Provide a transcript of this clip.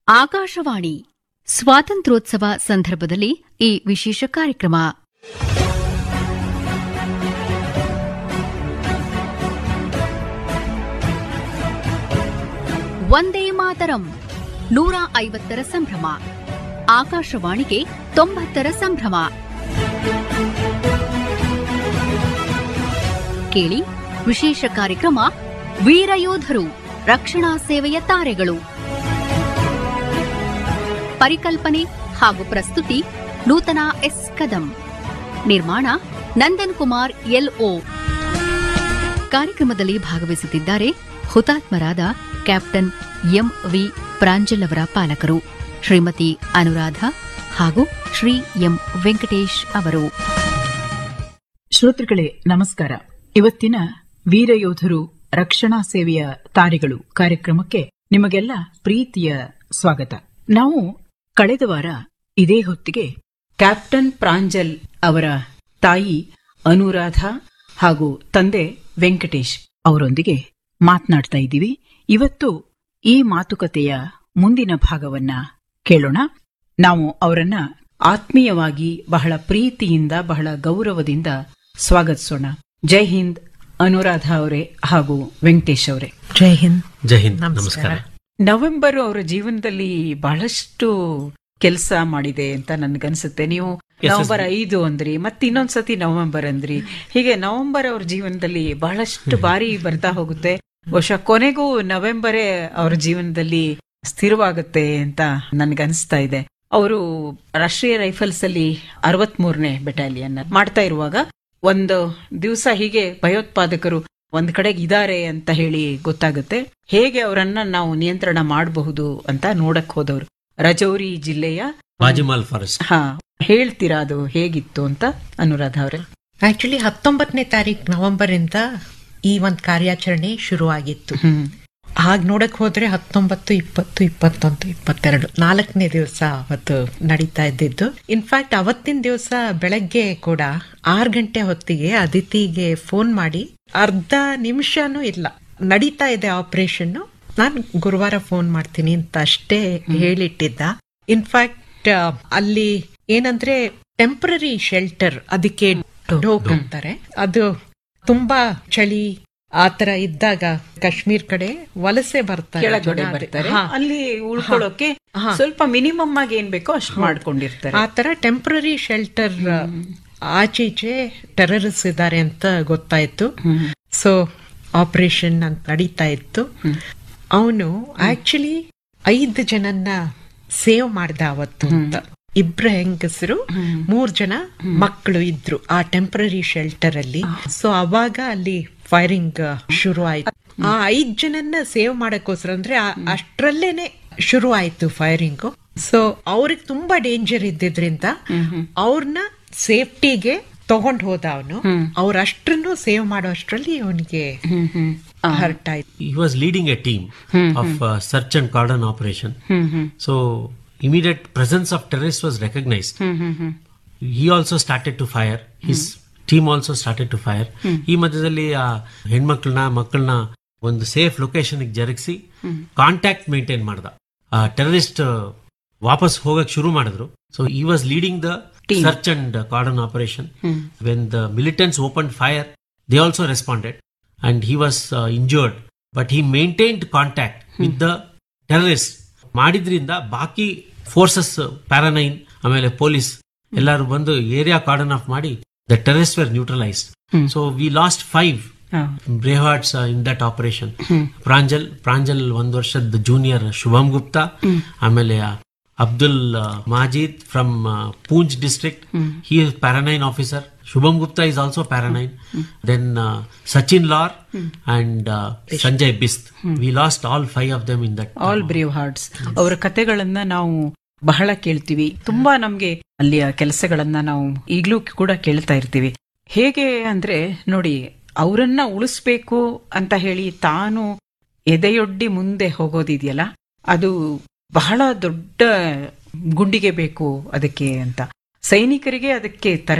ಆಕಾಶವಾಣಿ ಸ್ವಾತಂತ್ರ್ಯೋತ್ಸವ ಸಂದರ್ಭದಲ್ಲಿ ಈ ವಿಶೇಷ ಕಾರ್ಯಕ್ರಮ ವಂದೇ ಮಾತರಂ ನೂರ ಐವತ್ತರ ಸಂಭ್ರಮ ಆಕಾಶವಾಣಿಗೆ ತೊಂಬತ್ತರ ಸಂಭ್ರಮ ಕೇಳಿ ವಿಶೇಷ ಕಾರ್ಯಕ್ರಮ ವೀರಯೋಧರು ರಕ್ಷಣಾ ಸೇವೆಯ ತಾರೆಗಳು ಪರಿಕಲ್ಪನೆ ಹಾಗೂ ಪ್ರಸ್ತುತಿ ನೂತನ ಎಸ್ ಕದಂ ನಿರ್ಮಾಣ ನಂದನ್ ಕುಮಾರ್ ಎಲ್ಒ ಕಾರ್ಯಕ್ರಮದಲ್ಲಿ ಭಾಗವಹಿಸುತ್ತಿದ್ದಾರೆ ಹುತಾತ್ಮರಾದ ಕ್ಯಾಪ್ಟನ್ ಎಂ ವಿ ಪ್ರಾಂಜಲ್ ಅವರ ಪಾಲಕರು ಶ್ರೀಮತಿ ಅನುರಾಧ ಹಾಗೂ ಶ್ರೀ ಎಂ ವೆಂಕಟೇಶ್ ಅವರು ಶ್ರೋತೃಗಳೇ ನಮಸ್ಕಾರ ಇವತ್ತಿನ ವೀರಯೋಧರು ರಕ್ಷಣಾ ಸೇವೆಯ ತಾರೆಗಳು ಕಾರ್ಯಕ್ರಮಕ್ಕೆ ನಿಮಗೆಲ್ಲ ಪ್ರೀತಿಯ ಸ್ವಾಗತ ನಾವು ಕಳೆದ ವಾರ ಇದೇ ಹೊತ್ತಿಗೆ ಕ್ಯಾಪ್ಟನ್ ಪ್ರಾಂಜಲ್ ಅವರ ತಾಯಿ ಅನುರಾಧ ಹಾಗೂ ತಂದೆ ವೆಂಕಟೇಶ್ ಅವರೊಂದಿಗೆ ಮಾತನಾಡ್ತಾ ಇದ್ದೀವಿ ಇವತ್ತು ಈ ಮಾತುಕತೆಯ ಮುಂದಿನ ಭಾಗವನ್ನ ಕೇಳೋಣ ನಾವು ಅವರನ್ನ ಆತ್ಮೀಯವಾಗಿ ಬಹಳ ಪ್ರೀತಿಯಿಂದ ಬಹಳ ಗೌರವದಿಂದ ಸ್ವಾಗತಿಸೋಣ ಜೈ ಹಿಂದ್ ಅನುರಾಧ ಅವರೇ ಹಾಗೂ ವೆಂಕಟೇಶ್ ಅವರೇ ಜೈ ಹಿಂದ್ ಜೈ ಹಿಂದ್ ನಮಸ್ಕಾರ ನವೆಂಬರ್ ಅವರ ಜೀವನದಲ್ಲಿ ಬಹಳಷ್ಟು ಕೆಲಸ ಮಾಡಿದೆ ಅಂತ ನನ್ಗನ್ಸುತ್ತೆ ನೀವು ನವೆಂಬರ್ ಐದು ಅಂದ್ರಿ ಮತ್ತೆ ಇನ್ನೊಂದ್ಸತಿ ನವೆಂಬರ್ ಅಂದ್ರಿ ಹೀಗೆ ನವೆಂಬರ್ ಅವ್ರ ಜೀವನದಲ್ಲಿ ಬಹಳಷ್ಟು ಬಾರಿ ಬರ್ತಾ ಹೋಗುತ್ತೆ ಬಹುಶಃ ಕೊನೆಗೂ ನವೆಂಬರೇ ಅವ್ರ ಜೀವನದಲ್ಲಿ ಸ್ಥಿರವಾಗುತ್ತೆ ಅಂತ ನನ್ಗನ್ಸ್ತಾ ಇದೆ ಅವರು ರಾಷ್ಟ್ರೀಯ ರೈಫಲ್ಸ್ ಅಲ್ಲಿ ಅರವತ್ ಮೂರನೇ ಬೆಟಾಲಿಯನ್ ಮಾಡ್ತಾ ಇರುವಾಗ ಒಂದು ದಿವಸ ಹೀಗೆ ಭಯೋತ್ಪಾದಕರು ಒಂದ್ ಕಡೆಗೆ ಇದಾರೆ ಅಂತ ಹೇಳಿ ಗೊತ್ತಾಗುತ್ತೆ ಹೇಗೆ ಅವರನ್ನ ನಾವು ನಿಯಂತ್ರಣ ಮಾಡಬಹುದು ಅಂತ ನೋಡಕ್ ಹೋದವರು ರಜೌರಿ ಜಿಲ್ಲೆಯ ಬಾಜಿಮಾಲ್ ಫಾರೆಸ್ಟ್ ಹಾ ಹೇಳ್ತೀರಾ ಅದು ಹೇಗಿತ್ತು ಅಂತ ಅನುರಾಧ ಅವರೇ ಆಕ್ಚುಲಿ ಹತ್ತೊಂಬತ್ತನೇ ತಾರೀಕು ನವೆಂಬರ್ ಇಂದ ಈ ಒಂದ್ ಕಾರ್ಯಾಚರಣೆ ಶುರು ಆಗಿತ್ತು ಹ್ಮ್ ಹಾಗ್ ನೋಡಕ್ ಹೋದ್ರೆ ಹತ್ತೊಂಬತ್ತು ಇಪ್ಪತ್ತು ಇಪ್ಪತ್ತೊಂದು ಇಪ್ಪತ್ತೆರಡು ನಾಲ್ಕನೇ ದಿವಸ ಅವತ್ತು ನಡೀತಾ ಇದ್ದಿದ್ದು ಇನ್ಫ್ಯಾಕ್ಟ್ ಅವತ್ತಿನ ದಿವಸ ಬೆಳಗ್ಗೆ ಕೂಡ ಆರ್ ಗಂಟೆ ಹೊತ್ತಿಗೆ ಅದಿತಿಗೆ ಫೋನ್ ಮಾಡಿ ಅರ್ಧ ನಿಮಿಷನೂ ಇಲ್ಲ ನಡೀತಾ ಇದೆ ಆಪರೇಷನ್ ನಾನು ಗುರುವಾರ ಫೋನ್ ಮಾಡ್ತೀನಿ ಅಂತ ಅಷ್ಟೇ ಹೇಳಿಟ್ಟಿದ್ದ ಇನ್ಫ್ಯಾಕ್ಟ್ ಅಲ್ಲಿ ಏನಂದ್ರೆ ಟೆಂಪರರಿ ಶೆಲ್ಟರ್ ಅದಕ್ಕೆ ಡೋಕ್ ಅಂತಾರೆ ಅದು ತುಂಬಾ ಚಳಿ ಆತರ ಇದ್ದಾಗ ಕಾಶ್ಮೀರ್ ಕಡೆ ವಲಸೆ ಬರ್ತಾರೆ ಕೆಳಗಡೆ ಜನ. ಬರ್ತಾರೆ ಹಾ. ಅಲ್ಲಿ ಉಳ್ಕೊಳ್ಳೋಕೆ ಸ್ವಲ್ಪ ಮಿನಿಮಮ್ ಆಗಿ ಏನ್ ಬೇಕೋ ಅಷ್ಟು ಮಾಡ್ಕೊಂಡಿರ್ತಾರೆ ಆ ತರ ಟೆಂಪರರಿ ಶೆಲ್ಟರ್ ಆಚೀಚೆ ಟೆರರಿಸ್ಟ್ ಇದ್ದಾರೆ ಅಂತ ಗೊತ್ತಾಯ್ತು ಸೊ ಆಪರೇಷನ್ ಅಂತ ನಡೀತಾ ಇತ್ತು ಅವನು ಆಕ್ಚುಲಿ ಐದು ಜನನ್ನ ಸೇವ್ ಮಾಡ್ದ ಅವತ್ತು ಅಂತ ಇಬ್ರು ಹೆಂಗಸರು ಮೂರ್ ಜನ ಮಕ್ಕಳು ಇದ್ರು ಆ ಟೆಂಪರರಿ ಶೆಲ್ಟರ್ ಅಲ್ಲಿ ಸೊ ಅವಾಗ ಅಲ್ಲಿ ಫೈರಿಂಗ್ ಶುರು ಆಯ್ತು ಆ ಐದ್ ಜನನ್ನ ಸೇವ್ ಮಾಡಕ್ಕೋಸ್ಕರ ಅಂದ್ರೆ ಆ- ಅಷ್ಟ್ರಲ್ಲೇನೆ ಶುರು ಆಯ್ತು ಫೈರಿಂಗ್ ಸೊ ಅವ್ರಿಗೆ ತುಂಬಾ ಡೇಂಜರ್ ಇದ್ದಿದ್ರಿಂದ ಅವ್ರನ್ನ ಸೇಫ್ಟಿಗೆ ತಗೊಂಡ್ ಹೋದ ಅವನು ಅವ್ರ ಅಷ್ಟ್ರನ್ನು ಸೇವ್ ಮಾಡೋ ಅಷ್ಟ್ರಲ್ಲಿ ಅವನಿಗೆ ಹರ್ಟ್ ಆಯ್ತು he was leading a team of uh, search and cordon operation so immediate presence of terrorists was recognized he also started to fire his team also started to fire ಈ ಮಧ್ಯದಲ್ಲಿ ಆ ಹೆಣ್ಮಕ್ಳನ್ನ ಮಕ್ಕಳನ್ನ ಒಂದು ಸೇಫ್ ಲೊಕೇಶನ್ ಜರುಗಿಸಿ contact maintain ಮಾಡ್ದ ಆ terrorist ವಾಪಸ್ ಹೋಗಕ್ ಶುರು ಮಾಡಿದ್ರು ಸೊ ಈ was leading the search and cordon operation when the militants open fire they also responded and he was uh, injured but he maintained contact with the terrorists ಮಾಡಿದ್ರಿಂದ ಬಾಕಿ forces ಪ್ಯಾರಾನೈನ್ ಆಮೇಲೆ ಪೊಲೀಸ್ ಎಲ್ಲರೂ ಬಂದು ಏರಿಯಾ ಕಾರ್ಡನ್ ಆಫ್ ಮಾಡಿ the terrorist were neutralised so we lost five bravehearts in that operation Pranjal Pranjal ಒಂದ್ ವರ್ಷದ junior Shubham Gupta ಆಮೇಲೆ Abdul Majid from Poonch district he is para nine officer Shubham Gupta is also para nine then Sachin Laur and Sanjay Bisht we lost all five of them in that all brave hearts ಅವರ ಕತೆಗಳನ್ನ ನಾವು ಬಹಳ ಕೇಳ್ತೀವಿ ತುಂಬಾ ನಮ್ಗೆ ಅಲ್ಲಿಯ ಕೆಲಸಗಳನ್ನ ನಾವು ಈಗ್ಲೂ ಕೂಡ ಕೇಳ್ತಾ ಇರ್ತೀವಿ ಹೇಗೆ ಅಂದ್ರೆ ನೋಡಿ ಅವರನ್ನ ಉಳಿಸ್ಬೇಕು ಅಂತ ಹೇಳಿ ತಾನು ಎದೆಯೊಡ್ಡಿ ಮುಂದೆ ಹೋಗೋದಿದೆಯಲ್ಲ ಅದು ಬಹಳ ದೊಡ್ಡ ಗುಂಡಿಗೆ ಬೇಕು ಅದಕ್ಕೆ ಅಂತ ಸೈನಿಕರಿಗೆ ಅದಕ್ಕೆ ತರ